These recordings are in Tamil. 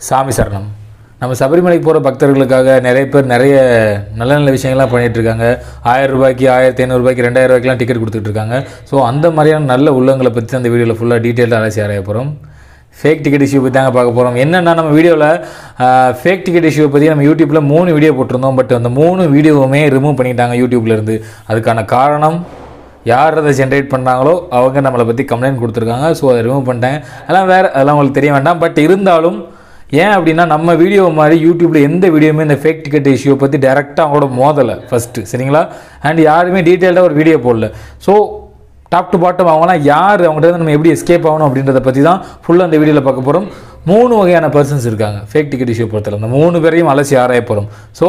சாமி சரணம் நம்ம சபரிமலைக்கு போகிற பக்தர்களுக்காக நிறைய பேர் நிறைய நல்ல நல்ல விஷயங்கள்லாம் பண்ணிட்டு இருக்காங்க ஆயிரம் ரூபாய்க்கு ஆயிரத்தி ஐநூறுரூபாய்க்கு ரெண்டாயிரம் ரூபாய்க்குலாம் டிக்கெட் கொடுத்துட்டு இருக்காங்க ஸோ அந்த மாதிரியான நல்ல உள்ளங்களை பற்றி அந்த வீடியோவில் ஃபுல்லாக டீட்டெயிலாக அலசி ஆராய போகிறோம் ஃபேக் டிக்கெட் இஷ்யூ பற்றி தாங்க பார்க்க போகிறோம் என்னென்னா நம்ம வீடியோவில் ஃபேக் டிக்கெட் இஷ்யூ பற்றி நம்ம யூடியூப்பில் மூணு வீடியோ போட்டிருந்தோம் பட் அந்த மூணு வீடியோவுமே ரிமூவ் பண்ணிட்டாங்க யூடியூப்ல இருந்து அதுக்கான காரணம் யார் அதை ஜென்ரேட் பண்ணாங்களோ அவங்க நம்மளை பற்றி கம்ப்ளைண்ட் கொடுத்துருக்காங்க ஸோ அதை ரிமூவ் பண்ணிட்டாங்க அதெல்லாம் வேறு அதெல்லாம் உங்களுக்கு தெரிய வேண்டாம் பட் இருந்தாலும் ஏன் அப்படின்னா நம்ம வீடியோ மாதிரி யூடியூப்பில் எந்த வீடியோவுமே இந்த ஃபேக் டிக்கெட் இஷ்யூ பற்றி டேரெக்டாக அவங்களோட மோதலை ஃபஸ்ட்டு சரிங்களா அண்ட் யாருமே டீட்டெயில்டாக ஒரு வீடியோ போடல ஸோ டாப் டு பாட்டம் அவங்களாம் யார் அவங்ககிட்ட இருந்து நம்ம எப்படி எஸ்கேப் ஆகணும் அப்படின்றத பற்றி தான் ஃபுல்லாக அந்த வீடியோவில் பார்க்க போகிறோம் மூணு வகையான பர்சன்ஸ் இருக்காங்க ஃபேக் டிக்கெட் இஷ்யூ பொறுத்தல அந்த மூணு பேரையும் அலசி ஆராய போகிறோம் ஸோ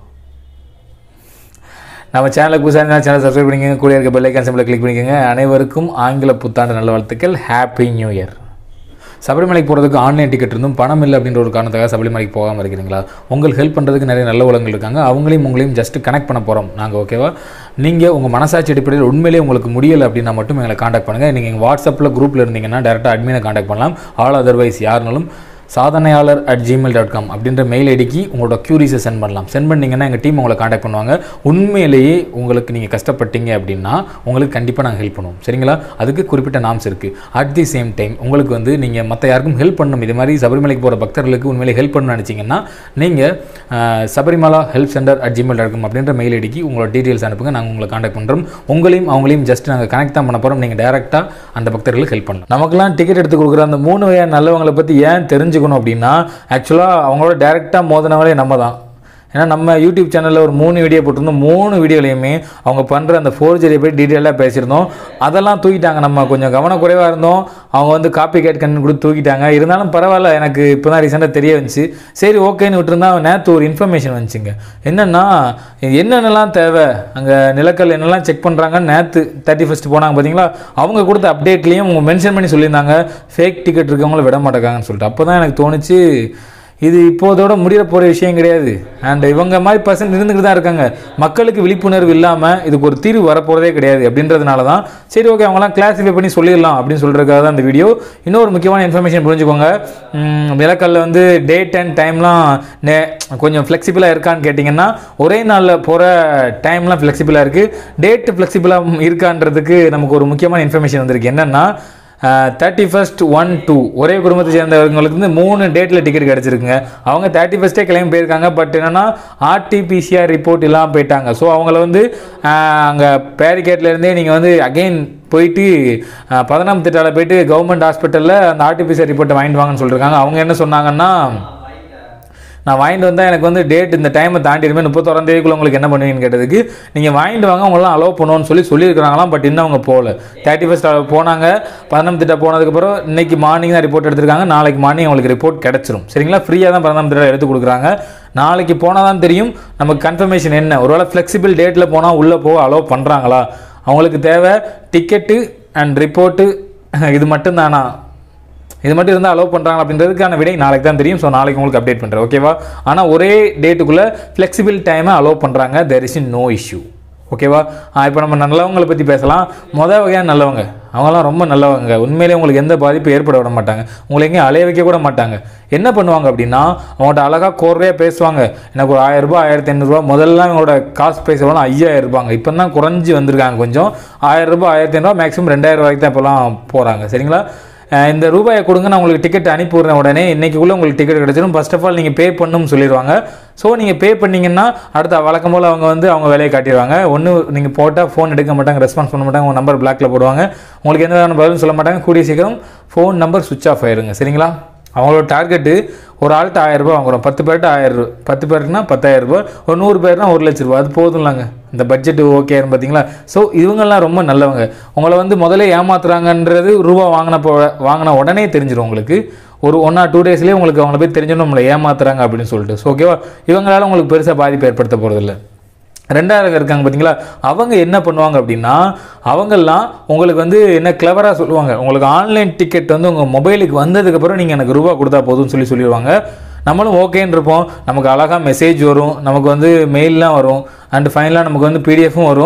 நம்ம சேனலுக்கு புதுசாக இருந்தால் சேனல் சப்ஸ்கிரைப் பண்ணிக்கோங்க கூட இருக்க பெல் ஐக்கான் சிம்பிளை கிளிக் பண்ணிக்கோங்க அனைவருக்கும் ஆங்கில புத்தாண்டு நல்ல வாழ்த்துக்கள் ஹாப்பி நியூ இயர் சபரிமலைக்கு போகிறதுக்கு ஆன்லைன் டிக்கெட் இருந்தும் பணம் இல்லை அப்படின்ற ஒரு காரணத்துக்காக சபரிமலைக்கு போகாமல் இருக்கிறீங்களா உங்களுக்கு ஹெல்ப் பண்ணுறதுக்கு நிறைய நல்ல உலகங்கள் இருக்காங்க அவங்களையும் உங்களையும் ஜஸ்ட் கனெக்ட் பண்ண போகிறோம் நாங்கள் ஓகேவா நீங்கள் உங்கள் மனசாட்சி அடிப்படையில் உண்மையிலேயே உங்களுக்கு முடியலை அப்படின்னா மட்டும் எங்களை காண்டாக்ட் பண்ணுங்கள் நீங்கள் எங்கள் வாட்ஸ்அப்பில் குரூப்பில் இருந்தீங்கன்னா டேரெக்டாக அட்மினை காண்டாக்ட் பண்ணலாம் ஆல் அதர்வைஸ் யாருனாலும் சாதனையாளர் அட் ஜிமெயில் டாட் காம் அப்படின்ற மெயில் ஐடிக்கு உங்களோட க்யூரிஸை சென்ட் பண்ணலாம் சென்ட் பண்ணிங்கன்னா எங்கள் டீம் உங்களை காண்டாக்ட் பண்ணுவாங்க உண்மையிலேயே உங்களுக்கு நீங்கள் கஷ்டப்பட்டீங்க அப்படின்னா உங்களுக்கு கண்டிப்பாக நாங்கள் ஹெல்ப் பண்ணுவோம் சரிங்களா அதுக்கு குறிப்பிட்ட நாம்ஸ் இருக்குது அட் தி சேம் டைம் உங்களுக்கு வந்து நீங்கள் மற்ற யாருக்கும் ஹெல்ப் பண்ணணும் இது மாதிரி சபரிமலைக்கு போகிற பக்தர்களுக்கு உண்மையிலே ஹெல்ப் பண்ணணும்னு நினச்சிங்கன்னா நீங்கள் Sabarimala help center at Gmail dot com அப்படின்ற மெயில் ஐடிக்கு உங்களோட டீட்டெயில்ஸ் அனுப்புங்க நாங்கள் உங்களை காண்டாக்ட் பண்ணுறோம் உங்களையும் அவங்களையும் ஜஸ்ட் நாங்கள் கனெக்ட் தான் பண்ண போகிறோம் நீங்கள் டேரெக்டாக அந்த பக்தர்களுக்கு ஹெல்ப் பண்ணலாம் நமக்குலாம் டிக்கெட் எடுத்து கொடுக்குற அந்த மூணு வகையான நல்லவங்களை பற்றி ஏன் தெரிஞ்சுக்கணும் அப்படின்னா ஆக்சுவலாக அவங்களோட டேரெக்டாக மோதினவங்களே நம்ம தான் ஏன்னா நம்ம யூடியூப் சேனலில் ஒரு மூணு வீடியோ போட்டிருந்தோம் மூணு வீடியோலையுமே அவங்க பண்ணுற அந்த ஃபோர்ஜரியை போய் டீட்டெயிலாக பேசியிருந்தோம் அதெல்லாம் தூக்கிட்டாங்க நம்ம கொஞ்சம் கவனக்குறைவாக இருந்தோம் அவங்க வந்து காப்பி கேட் கண்ணு கொடுத்து தூக்கிட்டாங்க இருந்தாலும் பரவாயில்ல எனக்கு இப்போ தான் ரீசெண்டாக தெரிய வந்துச்சு சரி ஓகேன்னு விட்டுருந்தா நேற்று ஒரு இன்ஃபர்மேஷன் வந்துச்சுங்க என்னென்னா என்னென்னலாம் தேவை அங்கே நிலக்கல் என்னெல்லாம் செக் பண்ணுறாங்கன்னு நேற்று தேர்ட்டி ஃபஸ்ட் போனாங்க பார்த்தீங்களா அவங்க கொடுத்த அப்டேட்லேயும் அவங்க மென்ஷன் பண்ணி சொல்லியிருந்தாங்க ஃபேக் டிக்கெட் இருக்கவங்கள விட மாட்டேங்காங்கன்னு சொல்லிட்டு அப்போ தான் எனக்கு தோணுச்சு இது இப்போதோட முடிய போகிற விஷயம் கிடையாது அண்ட் இவங்க மாதிரி பர்சன்ட் இருந்துக்கிட்டு தான் இருக்காங்க மக்களுக்கு விழிப்புணர்வு இல்லாமல் இதுக்கு ஒரு தீர்வு வரப்போகிறதே கிடையாது அப்படின்றதுனால தான் சரி ஓகே அவங்களாம் கிளாஸிஃபை பண்ணி சொல்லிடலாம் அப்படின்னு சொல்கிறதுக்காக தான் இந்த வீடியோ இன்னொரு முக்கியமான இன்ஃபர்மேஷன் புரிஞ்சுக்கோங்க நிலக்கல்ல வந்து டேட் அண்ட் டைம்லாம் நே கொஞ்சம் ஃப்ளெக்சிபிளாக இருக்கான்னு கேட்டிங்கன்னா ஒரே நாளில் போகிற டைம்லாம் ஃப்ளெக்சிபிளாக இருக்குது டேட் ஃப்ளெக்சிபிளாக இருக்கான்றதுக்கு நமக்கு ஒரு முக்கியமான இன்ஃபர்மேஷன் வந்திருக்கு என்னென்னா தேர்ட்டி ஃபஸ்ட் ஒன் டூ ஒரே குடும்பத்தை சேர்ந்தவங்களுக்கு வந்து மூணு டேட்டில் டிக்கெட் கிடச்சிருக்குங்க அவங்க தேர்ட்டி ஃபஸ்ட்டே கிளம்பி போயிருக்காங்க பட் என்னென்னா ஆர்டிபிசிஆர் ரிப்போர்ட் இல்லாமல் போயிட்டாங்க ஸோ அவங்கள வந்து அங்கே பேரிகேட்லேருந்தே நீங்கள் வந்து அகெயின் போயிட்டு பதினாம் திட்டாவில் போயிட்டு கவர்மெண்ட் ஹாஸ்பிட்டலில் அந்த ஆர்டிபிசிஆர் ரிப்போர்ட்டை வாங்கிட்டு வாங்கன்னு சொல்லியிருக்காங்க அவங்க என்ன சொன்னாங்கன்னா நான் வாங்கிட்டு வந்தால் எனக்கு வந்து டேட் இந்த டைமை தாண்டிடுமே முப்பத்தோராம் தேதிக்குள்ள உங்களுக்கு என்ன பண்ணுவீங்கன்னு கேட்டதுக்கு நீங்கள் வாங்கிட்டு வாங்க உங்களெலாம் அலோவ் பண்ணுவோன்னு சொல்லி சொல்லியிருக்கிறாங்களாம் பட் இன்னும் அவங்க போகல தேர்ட்டி ஃபஸ்ட் போனாங்க பதினாம் திட்ட போனதுக்கப்புறம் இன்னைக்கு மார்னிங் தான் ரிப்போர்ட் எடுத்திருக்காங்க நாளைக்கு மார்னிங் அவங்களுக்கு ரிப்போர்ட் கிடச்சிரும் சரிங்களா ஃப்ரீயாக தான் பதினாம் திட்டம் எடுத்து கொடுக்குறாங்க நாளைக்கு போனால் தான் தெரியும் நமக்கு கன்ஃபர்மேஷன் என்ன ஒருவேளை ஃப்ளெக்சிபிள் டேட்டில் போனால் உள்ளே போக அலோவ் பண்ணுறாங்களா அவங்களுக்கு தேவை டிக்கெட்டு அண்ட் ரிப்போர்ட்டு இது மட்டும்தானா இது மட்டும் இருந்தால் அலோவ் பண்ணுறாங்க அப்படின்றதுக்கான விடை நாளைக்கு தான் தெரியும் ஸோ நாளைக்கு உங்களுக்கு அப்டேட் பண்ணுறேன் ஓகேவா ஆனால் ஒரே டேட்டுக்குள்ளே ஃப்ளெக்சிபிள் டைமை அலோவ் பண்ணுறாங்க there is in no issue ஓகேவா இப்போ நம்ம நல்லவங்களை பற்றி பேசலாம் மொதல் வகையான நல்லவங்க அவங்களாம் ரொம்ப நல்லவங்க உண்மையிலேயே உங்களுக்கு எந்த பாதிப்பும் ஏற்பட விட மாட்டாங்க உங்களை எங்கேயும் அலைய வைக்க கூட மாட்டாங்க என்ன பண்ணுவாங்க அப்படின்னா அவங்கள்ட்ட அழகாக கோர்வையாக பேசுவாங்க எனக்கு ஒரு ஆயிரம் ரூபாய் ஆயிரத்தி ஐநூறுரூவா முதல்ல அவங்களோட காசு பேசுவாங்க ஐயாயிரம் ரூபாங்க இப்போ தான் குறைஞ்சி வந்திருக்காங்க கொஞ்சம் ஆயிரம் ரூபாய் ஆயிரத்தி ஐநூறுரூவா மேக்ஸிமம் ரெண்டாயிரம் ரூபாய்க்கு தான் இப்போலாம் போகிறாங்க சரிங்களா இந்த ரூபாயை கொடுங்க நான் உங்களுக்கு டிக்கெட் அனுப்பி விட்றேன் உடனே இன்றைக்குள்ளே உங்களுக்கு டிக்கெட் கிடச்சிடும் ஃபர்ஸ்ட் ஆஃப் ஆல் நீங்கள் பே பண்ணணும்னு சொல்லிடுவாங்க ஸோ நீங்கள் பே பண்ணிங்கன்னா அடுத்த வழக்கம் போல் அவங்க வந்து அவங்க வேலையை காட்டிடுவாங்க ஒன்று நீங்கள் போட்டால் ஃபோன் எடுக்க மாட்டாங்க ரெஸ்பான்ஸ் பண்ண மாட்டாங்க உங்கள் நம்பர் பிளாக்ல போடுவாங்க உங்களுக்கு எந்த விதமான பதிலும் சொல்ல மாட்டாங்க கூடிய சீக்கிரம் ஃபோன் நம்பர் சுவிச் ஆஃப் ஆயிருங்க சரிங்களா அவங்களோட டார்கெட்டு ஒரு ஆள்கிட்ட ஆயிரம் ரூபாய் வாங்குறோம் பத்து பேர்கிட்ட ஆயிரம் ரூபா பத்து பேருக்குனா பத்தாயிரம் ரூபாய் ஒரு நூறு பேர்னா ஒரு லட்ச ரூபா அது போதும்லாங்க இந்த பட்ஜெட் ஓகே பார்த்தீங்களா ஸோ இவங்கெல்லாம் ரொம்ப நல்லவங்க உங்களை வந்து முதல்ல ஏமாத்துறாங்கன்றது ரூபா வாங்கின போ வாங்கின உடனே தெரிஞ்சிடும் உங்களுக்கு ஒரு ஒன் ஆர் டூ டேஸ்லேயே உங்களுக்கு அவங்கள போய் தெரிஞ்சிடும் நம்மளை ஏமாத்துறாங்க அப்படின்னு சொல்லிட்டு ஸோ ஓகேவா இவங்களால உங்களுக்கு பெருசாக பாதிப்பு ஏற்படுத்த போகிறதில்ல ரெண்டாவது இருக்காங்க பார்த்தீங்களா அவங்க என்ன பண்ணுவாங்க அப்படின்னா அவங்கெல்லாம் உங்களுக்கு வந்து என்ன கிளவராக சொல்லுவாங்க உங்களுக்கு ஆன்லைன் டிக்கெட் வந்து உங்கள் மொபைலுக்கு வந்ததுக்கப்புறம் நீங்கள் எனக்கு ரூபா கொடுத்தா போதும்னு சொல்லி சொல்லிடுவாங்க நம்மளும் ஓகேன்னு இருப்போம் நமக்கு அழகாக மெசேஜ் வரும் நமக்கு வந்து மெயிலெலாம் வரும் அண்ட் ஃபைனலாக நமக்கு வந்து பிடிஎஃப்பும் வரும்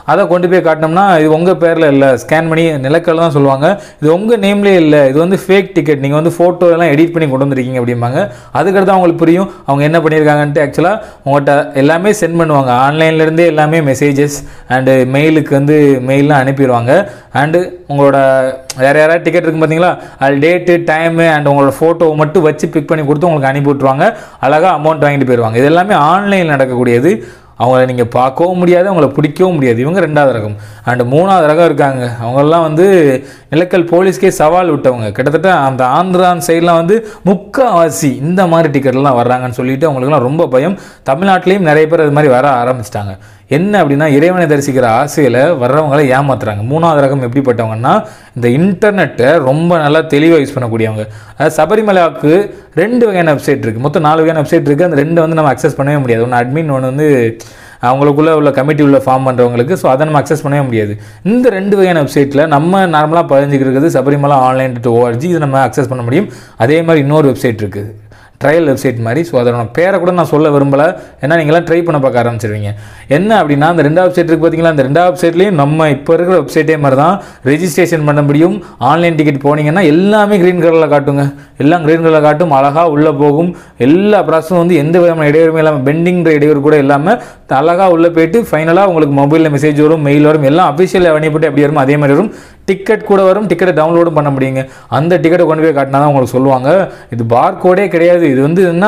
அதை கொண்டு போய் காட்டினோம்னா இது உங்கள் பேரில் இல்லை ஸ்கேன் பண்ணி நிலக்கல் தான் சொல்லுவாங்க இது உங்கள் நேம்லேயே இல்லை இது வந்து ஃபேக் டிக்கெட் நீங்கள் வந்து ஃபோட்டோ எல்லாம் எடிட் பண்ணி கொண்டு வந்திருக்கீங்க அப்படிம்பாங்க அதுக்கடுத்து அவங்களுக்கு புரியும் அவங்க என்ன பண்ணியிருக்காங்கன்ட்டு ஆக்சுவலாக உங்கள்கிட்ட எல்லாமே சென்ட் பண்ணுவாங்க ஆன்லைன்லேருந்தே எல்லாமே மெசேஜஸ் அண்டு மெயிலுக்கு வந்து மெயிலாம் அனுப்பிடுவாங்க அண்டு உங்களோட வேறு யாராவது டிக்கெட் இருக்கும் பார்த்தீங்களா அது டேட்டு டைமு அண்ட் உங்களோட ஃபோட்டோவை மட்டும் வச்சு பிக் பண்ணி கொடுத்து உங்களுக்கு அனுப்பி விட்ருவாங்க அழகாக அமௌண்ட் வாங்கிட்டு போயிடுவாங்க இது எல்லாமே ஆன்லைனில் நடக்கக்கூடியது அவங்கள நீங்கள் பார்க்கவும் முடியாது அவங்கள பிடிக்கவும் முடியாது இவங்க ரெண்டாவது ரகம் அண்ட் மூணாவது ரகம் இருக்காங்க அவங்கெல்லாம் வந்து நிலக்கல் போலீஸ்க்கே சவால் விட்டவங்க கிட்டத்தட்ட அந்த ஆந்திரான் சைட்லாம் வந்து முக்காவாசி இந்த மாதிரி டிக்கெட்லாம் வர்றாங்கன்னு சொல்லிட்டு அவங்களுக்குலாம் ரொம்ப பயம் தமிழ்நாட்டிலையும் நிறைய பேர் அது மாதிரி வர ஆரம்பிச்சிட்டாங்க என்ன அப்படின்னா இறைவனை தரிசிக்கிற ஆசையில் வர்றவங்களை ஏமாத்துறாங்க மூணாவது ரகம் எப்படிப்பட்டவங்கன்னா இந்த இன்டர்நெட்டை ரொம்ப நல்லா தெளிவாக யூஸ் பண்ணக்கூடியவங்க அதாவது சபரிமலாவுக்கு ரெண்டு வகையான வெப்சைட் இருக்குது மொத்தம் நாலு வகையான வெப்சைட் இருக்குது அந்த ரெண்டு வந்து நம்ம அக்சஸ் பண்ணவே முடியாது ஒன்று அட்மின் ஒன்று வந்து அவங்களுக்குள்ள உள்ள கமிட்டி உள்ள ஃபார்ம் பண்ணுறவங்களுக்கு ஸோ அதை நம்ம அக்சஸ் பண்ணவே முடியாது இந்த ரெண்டு வகையான வெப்சைட்டில் நம்ம நார்மலாக பதிஞ்சுக்கிறது சபரிமலா ஆன்லைன் டு ஓஆர்ஜி இதை நம்ம அக்சஸ் பண்ண முடியும் அதே மாதிரி இன்னொரு வெப்சைட் இருக்குது ட்ரையல் வெப்சைட் மாதிரி ஸோ அதோட பேரை கூட நான் சொல்ல விரும்பலை ஏன்னா நீங்களாம் ட்ரை பண்ண பார்க்க ஆரம்பிச்சிருவீங்க என்ன அப்படின்னா அந்த ரெண்டாவது வெப்சைட் இருக்குது பார்த்தீங்களா அந்த ரெண்டாவது வெப்சைட்லேயும் நம்ம இப்போ இருக்கிற வெப்சைட்டே மாதிரி தான் ரெஜிஸ்ட்ரேஷன் பண்ண முடியும் ஆன்லைன் டிக்கெட் போனீங்கன்னா எல்லாமே க்ரீன் கலரில் காட்டுங்க எல்லாம் க்ரீன் கலரில் காட்டும் அழகாக உள்ளே போகும் எல்லா ப்ராசஸும் வந்து எந்த விதமான இடையூறுமே இல்லாமல் பெண்டிங்கிற இடையூறு கூட இல்லாமல் அழகாக உள்ளே போயிட்டு ஃபைனலாக உங்களுக்கு மொபைலில் மெசேஜ் வரும் மெயில் வரும் எல்லாம் அஃபிஷியல் பண்ணிவிட்டு எப்படி வரும் அதே மாதிரி வரும் டிக்கெட் கூட வரும் டிக்கெட்டை டவுன்லோடும் பண்ண முடியுங்க அந்த டிக்கெட்டை கொண்டு போய் காட்டினா தான் உங்களுக்கு சொல்லுவாங்க இது பார் கோடே கிடையாது இது வந்து என்ன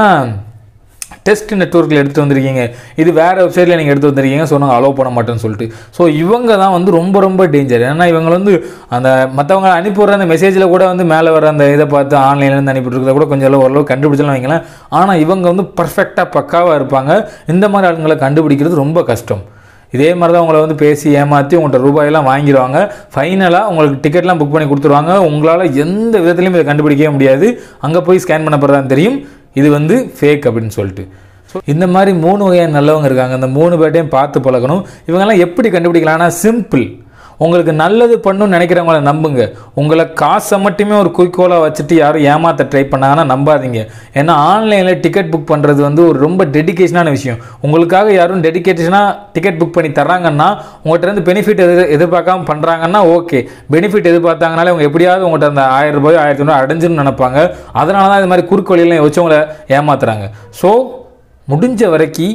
டெஸ்ட் நெட்ஒர்க்கில் எடுத்துகிட்டு வந்திருக்கீங்க இது வேறு வெப்சைட்டில் நீங்கள் எடுத்து வந்திருக்கீங்க ஸோ நாங்கள் அலோவ் பண்ண மாட்டோம்னு சொல்லிட்டு ஸோ இவங்க தான் வந்து ரொம்ப ரொம்ப டேஞ்சர் ஏன்னா இவங்க வந்து அந்த மற்றவங்க அனுப்பிவிட்ற அந்த மெசேஜில் கூட வந்து மேலே வர அந்த இதை பார்த்து ஆன்லைன்லேருந்து அனுப்பிட்டுருக்கிறத கூட கொஞ்சம் அளவு ஓரளவு கண்டுபிடிச்சலாம் வைங்களேன் ஆனால் இவங்க வந்து பர்ஃபெக்டாக பக்காவாக இருப்பாங்க இந்த மாதிரி ஆளுங்களை கண்டுபிடிக்கிறது ரொம்ப கஷ்டம் இதே மாதிரி தான் உங்களை வந்து பேசி ஏமாற்றி உங்கள்கிட்ட ரூபாயெல்லாம் வாங்கிடுவாங்க ஃபைனலாக உங்களுக்கு டிக்கெட்லாம் புக் பண்ணி கொடுத்துருவாங்க உங்களால் எந்த விதத்துலையும் இதை கண்டுபிடிக்கவே முடியாது அங்கே போய் ஸ்கேன் பண்ண போகிறதா தெரியும் இது வந்து ஃபேக் அப்படின்னு சொல்லிட்டு ஸோ இந்த மாதிரி மூணு வகையான நல்லவங்க இருக்காங்க அந்த மூணு பேர்ட்டையும் பார்த்து பழகணும் இவங்கெல்லாம் எப்படி கண்டுபிடிக்கலாம்னா சிம்பிள் உங்களுக்கு நல்லது பண்ணணும்னு நினைக்கிறவங்கள நம்புங்க உங்களை காசை மட்டுமே ஒரு குறிக்கோளாக வச்சுட்டு யாரும் ஏமாத்த ட்ரை பண்ணாங்கன்னா நம்பாதீங்க ஏன்னா ஆன்லைனில் டிக்கெட் புக் பண்ணுறது வந்து ஒரு ரொம்ப டெடிகேஷனான விஷயம் உங்களுக்காக யாரும் டெடிகேஷனாக டிக்கெட் புக் பண்ணி தர்றாங்கன்னா உங்கள்கிட்ட இருந்து பெனிஃபிட் எதிர் எதிர்பார்க்காம பண்ணுறாங்கன்னா ஓகே பெனிஃபிட் எதிர்பார்த்தாங்கனாலே அவங்க எப்படியாவது உங்கள்கிட்ட அந்த ஆயிரம் ரூபாய் ஆயிரத்தி ஐநூறு அடைஞ்சுன்னு நினைப்பாங்க அதனால தான் இது மாதிரி குறுக்கு வழியெல்லாம் வச்சு உங்களை ஏமாத்துறாங்க ஸோ முடிஞ்ச வரைக்கும்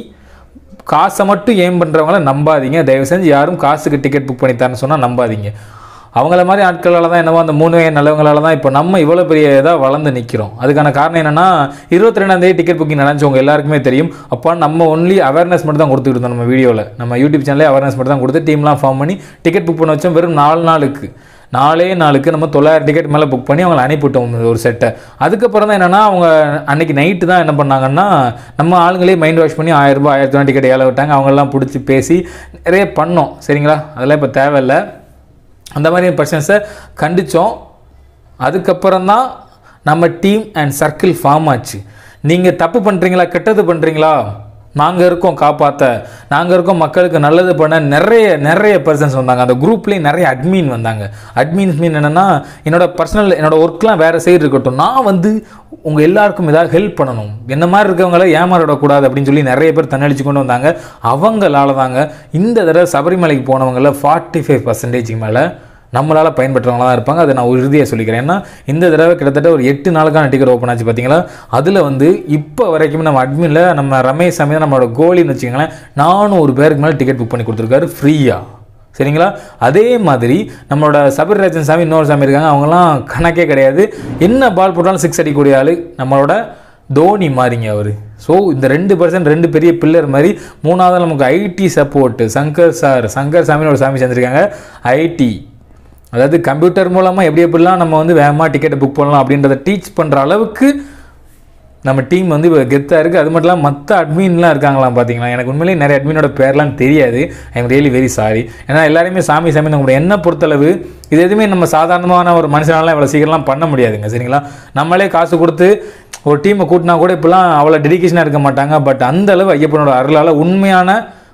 காசை மட்டும் ஏம் பண்ணுறவங்கள நம்பாதீங்க தயவு செஞ்சு யாரும் காசுக்கு டிக்கெட் புக் பண்ணி தரேன்னு சொன்னால் நம்பாதீங்க அவங்கள மாதிரி ஆட்களால் தான் என்னவோ அந்த மூணு வகை நல்லவங்களால தான் இப்போ நம்ம இவ்வளோ பெரிய இதாக வளர்ந்து நிற்கிறோம் அதுக்கான காரணம் என்னென்னா இருபத்தி ரெண்டாந்தேதி டிக்கெட் புக்கிங் நடந்தவங்க எல்லாருக்குமே தெரியும் அப்போ நம்ம ஒன்லி அவேர்னஸ் மட்டும் தான் கொடுத்துட்டு இருந்தோம் நம்ம வீடியோவில் நம்ம யூடியூப் சேனலே அவேர்னஸ் மட்டும் தான் கொடுத்து டீம்லாம் ஃபார்ம் பண்ணி டிக்கெட் புக் பண்ண வச்சோம் வெறும் நாலு நாளுக்கு நாலே நாளுக்கு நம்ம தொள்ளாயிரம் டிக்கெட் மேலே புக் பண்ணி அவங்களை அனுப்பிவிட்டோம் ஒரு செட்டை அதுக்கப்புறம் தான் என்னென்னா அவங்க அன்னைக்கு நைட்டு தான் என்ன பண்ணாங்கன்னா நம்ம ஆளுங்களே மைண்ட் வாஷ் பண்ணி ஆயிரம் ரூபாய் ஆயிரத்தி ரூபா டிக்கெட் ஏழை விட்டாங்க அவங்கெல்லாம் பிடிச்சி பேசி நிறைய பண்ணோம் சரிங்களா அதெல்லாம் இப்போ தேவையில்லை அந்த மாதிரி பர்சன்ஸை கண்டித்தோம் அதுக்கப்புறம் தான் நம்ம டீம் அண்ட் சர்க்கிள் ஃபார்ம் ஆச்சு நீங்கள் தப்பு பண்ணுறீங்களா கெட்டது பண்ணுறீங்களா நாங்கள் இருக்கோம் காப்பாற்ற நாங்கள் இருக்கோம் மக்களுக்கு நல்லது பண்ண நிறைய நிறைய பர்சன்ஸ் வந்தாங்க அந்த குரூப்லேயும் நிறைய அட்மின் வந்தாங்க அட்மின்ஸ் மீன் என்னென்னா என்னோட பர்சனல் என்னோட ஒர்க்லாம் வேறு சைடு இருக்கட்டும் நான் வந்து உங்கள் எல்லாருக்கும் ஏதாவது ஹெல்ப் பண்ணணும் என்ன மாதிரி இருக்கவங்கள ஏமாறக்கூடாது அப்படின்னு சொல்லி நிறைய பேர் தன்னடிச்சு கொண்டு வந்தாங்க அவங்களால தாங்க இந்த தடவை சபரிமலைக்கு போனவங்கள ஃபார்ட்டி ஃபைவ் பர்சன்டேஜுக்கு மேலே நம்மளால் பயன்பெற்றவங்களா தான் இருப்பாங்க அதை நான் உறுதியாக சொல்லிக்கிறேன் ஏன்னா இந்த தடவை கிட்டத்தட்ட ஒரு எட்டு நாளுக்கான டிக்கெட் ஓப்பன் ஆச்சு பார்த்தீங்களா அதில் வந்து இப்போ வரைக்கும் நம்ம அட்மினில் நம்ம ரமேஷ் சாமி தான் நம்மளோட கோலின்னு வச்சுக்கோங்களேன் நானூறு பேருக்கு மேலே டிக்கெட் புக் பண்ணி கொடுத்துருக்காரு ஃப்ரீயாக சரிங்களா அதே மாதிரி நம்மளோட சபரிராஜன் சாமி இன்னொரு சாமி இருக்காங்க அவங்கலாம் கணக்கே கிடையாது என்ன பால் போட்டாலும் சிக்ஸ் அடிக்கக்கூடிய ஆள் நம்மளோட தோனி மாதிரிங்க அவர் ஸோ இந்த ரெண்டு பர்சன்ட் ரெண்டு பெரிய பில்லர் மாதிரி மூணாவது நமக்கு IT support Shankar sir Shankar சாமின்னு ஒரு சாமி செஞ்சுருக்காங்க ஐடி அதாவது கம்ப்யூட்டர் மூலமாக எப்படி எப்படிலாம் நம்ம வந்து வேகமாக டிக்கெட்டை புக் பண்ணலாம் அப்படின்றத டீச் பண்ணுற அளவுக்கு நம்ம டீம் வந்து இப்போ கெத்தாக இருக்குது அது மட்டும் இல்லாமல் மற்ற அட்மின்லாம் இருக்காங்களாம் பார்த்தீங்களா எனக்கு உண்மையிலேயே நிறைய அட்மினோட பேர்லாம் தெரியாது I am really very sorry ஏன்னா எல்லாருமே சாமி சாமி நம்மளோட என்ன பொறுத்தளவு இது எதுவுமே நம்ம சாதாரணமான ஒரு மனுஷனாலாம் இவ்வளோ சீக்கிரம்லாம் பண்ண முடியாதுங்க சரிங்களா நம்மளே காசு கொடுத்து ஒரு டீமை கூட்டினா கூட இப்போலாம் அவ்வளோ டெடிகேஷனாக இருக்க மாட்டாங்க பட் அந்த அளவு ஐயப்பனோட அருளால் உண்மையான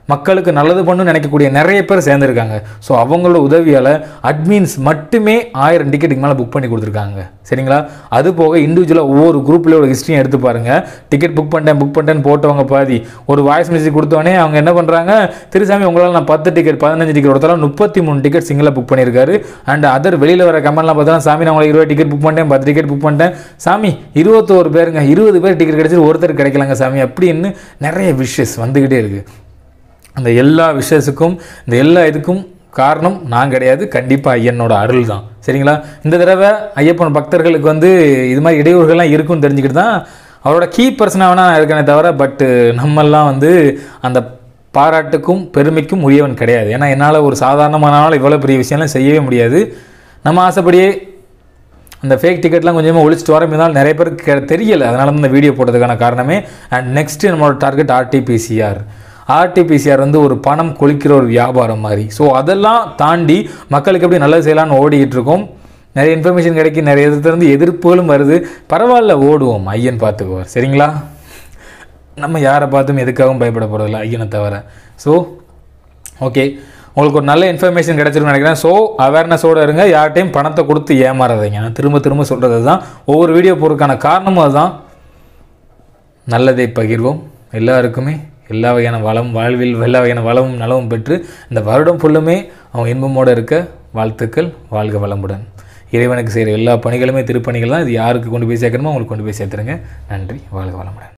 மக்களுக்கு நல்லது பண்ணணும்னு நினைக்கக்கூடிய நிறைய பேர் சேர்ந்துருக்காங்க ஸோ அவங்களோட உதவியால் அட்மின்ஸ் மட்டுமே ஆயிரம் டிக்கெட்டுக்கு மேலே புக் பண்ணி கொடுத்துருக்காங்க சரிங்களா அது போக இண்டிவிஜுவலாக ஒவ்வொரு குரூப்லேயோட ஹிஸ்ட்ரியும் எடுத்து பாருங்கள் டிக்கெட் புக் பண்ணிட்டேன் புக் பண்ணிட்டேன்னு போட்டவங்க பாதி ஒரு வாய்ஸ் மெசேஜ் கொடுத்தோடனே அவங்க என்ன பண்ணுறாங்க திருசாமி உங்களால் நான் பத்து டிக்கெட் பதினஞ்சு டிக்கெட் ஒருத்தரம் முப்பத்தி மூணு டிக்கெட் சிங்கிளாக புக் பண்ணியிருக்காரு அண்ட் அதர் வெளியில் வர கமெண்ட்லாம் பார்த்தா சாமி நான் உங்களுக்கு இருபது டிக்கெட் புக் பண்ணிட்டேன் பத்து டிக்கெட் புக் பண்ணிட்டேன் சாமி இருபத்தோரு பேருங்க இருபது பேர் டிக்கெட் கிடைச்சி ஒருத்தர் கிடைக்கலங்க சாமி அப்படின்னு நிறைய விஷஸ் வந்துக்கிட்டே இருக்குது அந்த எல்லா விஷயத்துக்கும் இந்த எல்லா இதுக்கும் காரணம் நான் கிடையாது கண்டிப்பாக ஐயனோட அருள் தான் சரிங்களா இந்த தடவை ஐயப்பன் பக்தர்களுக்கு வந்து இது மாதிரி இடையூறுகள்லாம் இருக்கும்னு தெரிஞ்சுக்கிட்டு தான் அவரோட கீ பர்சனாக வேணா நான் இருக்கேனே தவிர பட்டு நம்மெல்லாம் வந்து அந்த பாராட்டுக்கும் பெருமைக்கும் உரியவன் கிடையாது ஏன்னா என்னால் ஒரு சாதாரணமானாலும் இவ்வளோ பெரிய விஷயம்லாம் செய்யவே முடியாது நம்ம ஆசைப்படியே அந்த ஃபேக் டிக்கெட்லாம் கொஞ்சமாக ஒழிச்சிட்டு வர இருந்தாலும் நிறைய பேருக்கு கெ- தெரியல அதனால தான் இந்த வீடியோ போட்டதுக்கான காரணமே அண்ட் நெக்ஸ்ட் நம்மளோட டார்கெட் ஆர்டிபிசிஆர் ஆர்டிபிசிஆர் வந்து ஒரு பணம் கொளிக்கிற ஒரு வியாபாரம் மாதிரி ஸோ அதெல்லாம் தாண்டி மக்களுக்கு எப்படி நல்லது செய்யலாம்னு ஓடிக்கிட்டு இருக்கோம் நிறைய இன்ஃபர்மேஷன் கிடைக்கும் நிறைய இருந்து எதிர்ப்புகளும் வருது பரவாயில்ல ஓடுவோம் ஐயன் பார்த்துக்குவார் சரிங்களா நம்ம யாரை பார்த்தும் எதுக்காகவும் பயப்பட போகிறதில்ல ஐயனை தவிர ஸோ ஓகே உங்களுக்கு ஒரு நல்ல இன்ஃபர்மேஷன் கிடைச்சிருக்குன்னு நினைக்கிறேன் ஸோ அவேர்னஸோடு இருங்க யார்கிட்டையும் பணத்தை கொடுத்து ஏமாறாதீங்க நான் திரும்ப திரும்ப சொல்கிறது தான் ஒவ்வொரு வீடியோ போடுறதுக்கான காரணமும் அதுதான் நல்லதை பகிர்வோம் எல்லாருக்குமே எல்லா வகையான வளம் வாழ்வில் எல்லா வகையான வளமும் நலமும் பெற்று இந்த வருடம் ஃபுல்லுமே அவங்க இன்பமோடு இருக்க வாழ்த்துக்கள் வாழ்க வளமுடன் இறைவனுக்கு செய்கிற எல்லா பணிகளுமே திருப்பணிகள் தான் இது யாருக்கு கொண்டு போய் சேர்க்கணுமோ அவங்களுக்கு கொண்டு போய் சேர்த்துருங்க நன்றி வாழ்க வளமுடன்